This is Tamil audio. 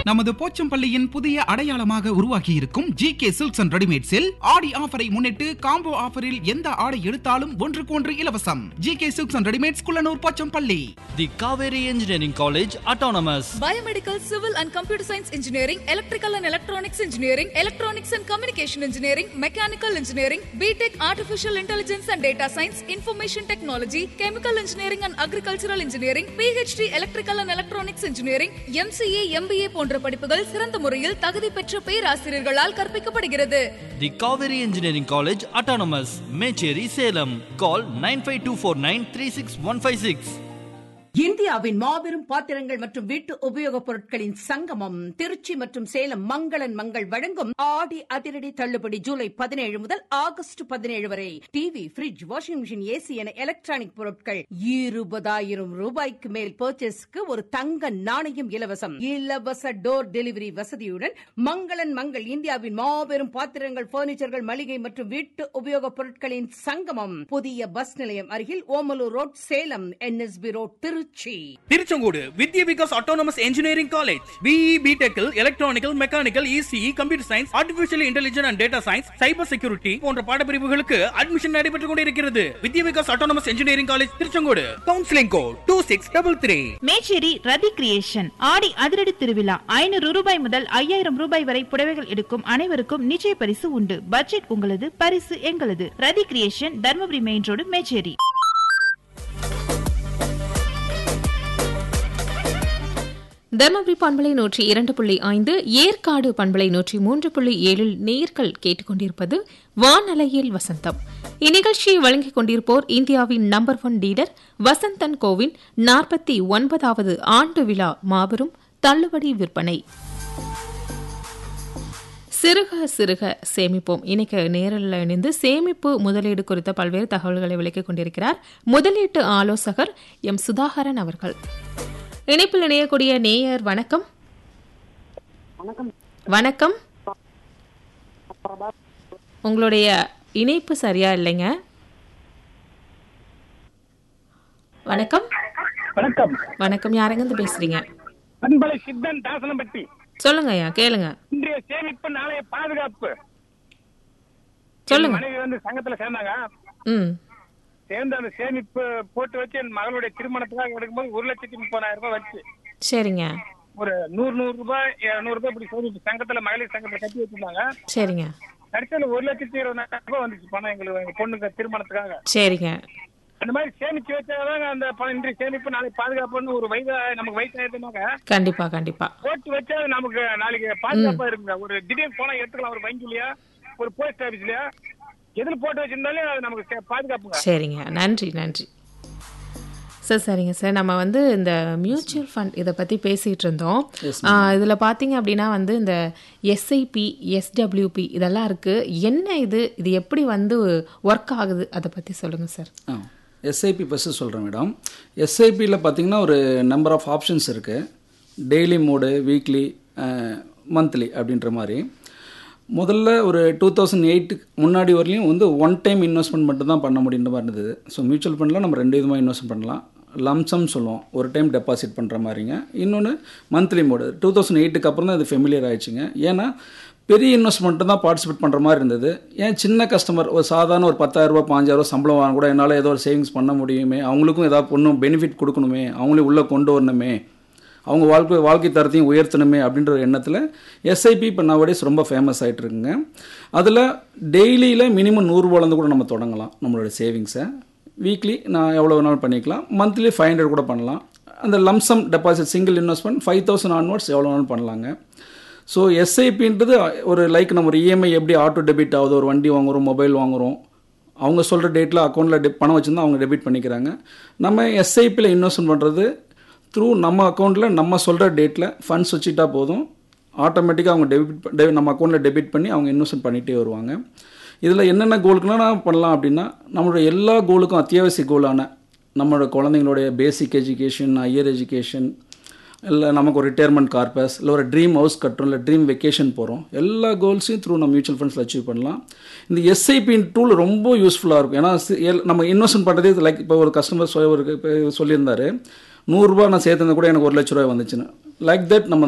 நமது போச்சம்பள்ளியின் புதிய அடையாளமாக உருவாகி இருக்கும் ஜி கே சில்க்ஸ் அண்ட் ரெடிமேட்ஸில் ஆடி ஆஃபரை முன்னிட்டு காம்போ ஆஃபரில் எந்த ஆடை எடுத்தாலும் ஒன்றுக்கு ஒன்று இலவசம் G K silks and readymades Kullanur Pochampalli The Kaveri Engineering College Autonomous. Biomedical, Civil and Computer Science Engineering, Electrical and Electronics Engineering, Electronics and Communication Engineering, Mechanical Engineering, BTech Artificial Intelligence and Data Science, Information Technology, Chemical Engineering and Agricultural Engineering, PhD Electrical and Electronics Engineering, MCA, MBA போன்ற படிப்புகள் சிறந்த முறையில் தகுதி பெற்ற பேராசிரியர்களால் கற்பிக்கப்படுகிறது The Kaveri Engineering College Autonomous. Mecheri Salem. Call 95249 இந்தியாவின் மாபெரும் பாத்திரங்கள் மற்றும் வீட்டு உபயோகப் பொருட்களின் சங்கமம் திருச்சி மற்றும் சேலம் மங்களன் மங்கள் வழங்கும் ஆடி அதிரடி தள்ளுபடி ஜூலை பதினேழு முதல் ஆகஸ்ட் பதினேழு வரை TV fridge washing machine AC என எலக்ட்ரானிக் பொருட்கள் இருபதாயிரம் ரூபாய்க்கு மேல் பர்ச்சேஸ்க்கு ஒரு தங்க நாணயம் இலவசம் இலவச டோர் டெலிவரி வசதியுடன் மங்களன் மங்கள் இந்தியாவின் மாபெரும் பாத்திரங்கள் பர்னிச்சர்கள் மளிகை மற்றும் வீட்டு உபயோகப் பொருட்களின் சங்கமம் புதிய பஸ் நிலையம் அருகில் Omalur road Salem NSB road Trichy Tiruchengode Vidya Vikas autonomous engineering college BE பிடெக்கில் electronical mechanical ECE computer science artificial intelligence and data science cyber security போன்ற பாடப்பிரிவுகளுக்கு அட்மிஷன் நடைபெற்றுக் கொண்டிருக்கிறது Vidya Vikas autonomous engineering college Tiruchengode counselling code two six double three Mecheri Rathi creation ஆடி அதிரடி திருவிழா ஐநூறு ரூபாய் முதல் ஐயாயிரம் ரூபாய் வரை புடவைகள் எடுக்கும் அனைவருக்கும் நிச்சய பரிசு உண்டு பட்ஜெட் உங்களது பரிசு எங்களது Rathi creation Dharmapuri main road Mecheri Dharmapuri பண்பலை நூற்றி இரண்டு புள்ளி ஐந்து ஏற்காடு பண்பலை நூற்றி மூன்று புள்ளி ஏழில் நேர்கள் கேட்டுக்கொண்டிருப்பது வானலையில் வசந்தம் இந்நிகழ்ச்சியை வழங்கிக் கொண்டிருப்போர் இந்தியாவின் நம்பர் ஒன் டீலர் வசந்தன் கோவின் நாற்பத்தி ஒன்பதாவது ஆண்டு விழா மாபெரும் தள்ளுபடி விற்பனை சிறுக சிறுக சேமிப்போம் இன்னைக்கு நேரில் இணைந்து சேமிப்பு முதலீடு குறித்த பல்வேறு தகவல்களை விளக்கிக் கொண்டிருக்கிறார் முதலீட்டு ஆலோசகர் எம் சுதாகரன் அவர்கள் இணைப்பில் இணையக்கூடிய நேயர் வணக்கம் வணக்கம் உங்களுடைய இணைப்பு சரியா இல்லைங்க வணக்கம் வணக்கம் வணக்கம் யாரெங்கிருந்து பேசுறீங்க அன்பலை சித்தன் தாசனம்பட்டி சொல்லுங்க ஐயா கேளுங்க இன்றைய சேமிப்பு நாளைய பாதுகாப்பு சொல்லுங்க மனைவி வந்து சங்கத்துல சேர்ந்தாங்க ம் சேர்ந்து அந்த சேமிப்பு போட்டு வச்சு என் மகளுடைய திருமணத்துக்காக எடுக்கும்போது ஒரு லட்சத்தி முப்பதாயிரம் ரூபாய் வச்சு சரிங்க ஒரு நூறு நூறு ரூபாய் இருநூறு ரூபாய் இப்படி சேமிப்பு சங்கத்துல மகளிர் சங்கத்துல கட்டி வச்சிருந்தாங்க சரிங்க கடைசியில ஒரு லட்சத்தி இருபதாயிரம் ரூபாய் வந்துச்சு பணம் எங்களுக்கு எங்க பொண்ணுங்க திருமணத்துக்காக சரிங்க அந்த மாதிரி சேமிச்சு வச்சாதான் அந்த பணம் இன்றைய சேமிப்பு நாளைக்கு பாதுகாப்புன்னு ஒரு வயதா நமக்கு வயசாயிருந்தாங்க கண்டிப்பா கண்டிப்பா போட்டு வச்சா அது நமக்கு நாளைக்கு பாதுகாப்பா இருக்குங்க ஒரு திடீர்னு போனா எடுத்துக்கலாம் ஒரு வங்கிலயா ஒரு போஸ்ட் ஆபீஸ்லயா எதுல போட்டு வச்சிருந்தாலே அது நமக்கு சே- பாதுகாப்புங்க சரிங்க நன்றி நன்றி சார் சரிங்க சார் நம்ம வந்து இந்த மியூச்சுவல் ஃபண்ட் இதை பற்றி பேசிகிட்டு இருந்தோம் இதில் பார்த்தீங்க அப்படின்னா வந்து இந்த எஸ்ஐபி எஸ்டபிள்யூபி இதெல்லாம் இருக்குது என்ன இது இது எப்படி வந்து ஒர்க் ஆகுது அதை பற்றி சொல்லுங்கள் சார் ஆ எஸ்ஐபி ஃபஸ்ட்டு சொல்கிறேன் மேடம் எஸ்ஐபியில் பார்த்தீங்கன்னா ஒரு நம்பர் ஆஃப் ஆப்ஷன்ஸ் இருக்குது டெய்லி மோடு வீக்லி மந்த்லி அப்படின்ற மாதிரி முதல்ல ஒரு டூ தௌசண்ட் எயிட்டுக்கு முன்னாடி வரலையும் வந்து ஒன் டைம் இன்வெஸ்ட்மெண்ட் மட்டும் தான் பண்ண முடியுன்ற மாதிரி இருந்தது ஸோ மியூச்சுவல் ஃபண்டில் நம்ம ரெண்டு விதமாக இன்வெஸ்ட் பண்ணலாம் லம்சம் சொல்லுவோம் ஒரு டைம் டெபாசிட் பண்ணுற மாதிரிங்க இன்னொன்று மந்த்லி மோடு டூ தௌசண்ட் எயிட்டுக்கு அப்புறம் தான் இது ஃபெமிலியர் ஆயிடுச்சுங்க ஏன்னா பெரிய இன்வெஸ்ட்மெண்ட்டு தான் பார்ட்டிசிபேட் பண்ணுற மாதிரி இருந்தது ஏன் சின்ன கஸ்டமர் ஒரு சாதாரண ஒரு பத்தாயிரரூபா பாஞ்சாயிரரூபா சம்பளம் வாங்க கூட என்னால் ஏதோ ஒரு சேவிங்ஸ் பண்ண முடியுமே அவங்களுக்கும் ஏதாவது ஒன்றும் பெனிஃபிட் கொடுக்கணுமே அவங்களையும் உள்ளே கொண்டு வரணுமே அவங்க வாழ்க்கை வாழ்க்கை தரத்தையும் உயர்த்தணுமே அப்படின்ற ஒரு எண்ணத்தில் எஸ்ஐபி இப்போ நவடேஸ் ரொம்ப ஃபேமஸ் ஆகிட்டு இருக்குங்க அதில் டெய்லியில் மினிமம் நூறுரூவாலேருந்து கூட நம்ம தொடங்கலாம் நம்மளோட சேவிங்ஸை வீக்லி நான் எவ்வளோ வேணாலும் பண்ணிக்கலாம் மந்த்லி ஃபைவ் ஹண்ட்ரட் கூட பண்ணலாம் அந்த lump sum deposit single investment five thousand onwards எவ்வளோ வேணாலும் பண்ணலாங்க ஸோ எஸ்ஐபின்றது ஒரு லைக் நம்ம ஒரு இஎம்ஐ எப்படி ஆட்டோ டெபிட் ஆகுது ஒரு வண்டி வாங்குறோம் மொபைல் வாங்குறோம் அவங்க சொல்கிற டேட்டில் அக்கௌண்ட்டில் டெ பணம் வச்சுருந்தா அவங்க டெபிட் பண்ணிக்கிறாங்க நம்ம எஸ்ஐபியில் இன்வெஸ்ட்மெண்ட் பண்ணுறது த்ரூ நம்ம அக்கௌண்ட்டில் நம்ம சொல்கிற டேட்டில் ஃபண்ட்ஸ் வச்சுட்டா போதும் ஆட்டோமேட்டிக்காக அவங்க டெபிட் நம்ம அக்கௌண்ட்டில் டெபிட் பண்ணி அவங்க இன்வெஸ்ட்மெண்ட் பண்ணிகிட்டே வருவாங்க இதில் என்னென்ன கோலுக்குலாம் பண்ணலாம் அப்படின்னா நம்மளோட எல்லா கோலுக்கும் அத்தியாவசிய கோலான நம்மளோட குழந்தைங்களுடைய பேசிக் எஜுகேஷன் ஹையர் எஜுகேஷன் இல்லை நமக்கு ஒரு ரிட்டையர்மெண்ட் கார்பஸ் இல்லை ஒரு ட்ரீம் ஹவுஸ் கட்டுறோம் இல்லை ட்ரீம் வெக்கேஷன் போகிறோம் எல்லா கோல்ஸையும் த்ரூ நம்ம மியூச்சுவல் ஃபண்ட்ஸில் அச்சீவ் பண்ணலாம் இந்த எஸ்ஐபின் டூல் ரொம்ப யூஸ்ஃபுல்லாக இருக்கும் ஏன்னா சி- எல்- நம்ம இன்வெஸ்ட்மெண்ட் பண்ணுறதே லைக் இப்போ ஒரு கஸ்டமர் ஒரு இப்போ சொல்லியிருந்தாரு நூறுரூபா நான் சேர்த்துருந்தா கூட எனக்கு ஒரு லட்ச ரூபாய் வந்துச்சுன்னு லைக் தட் நம்ம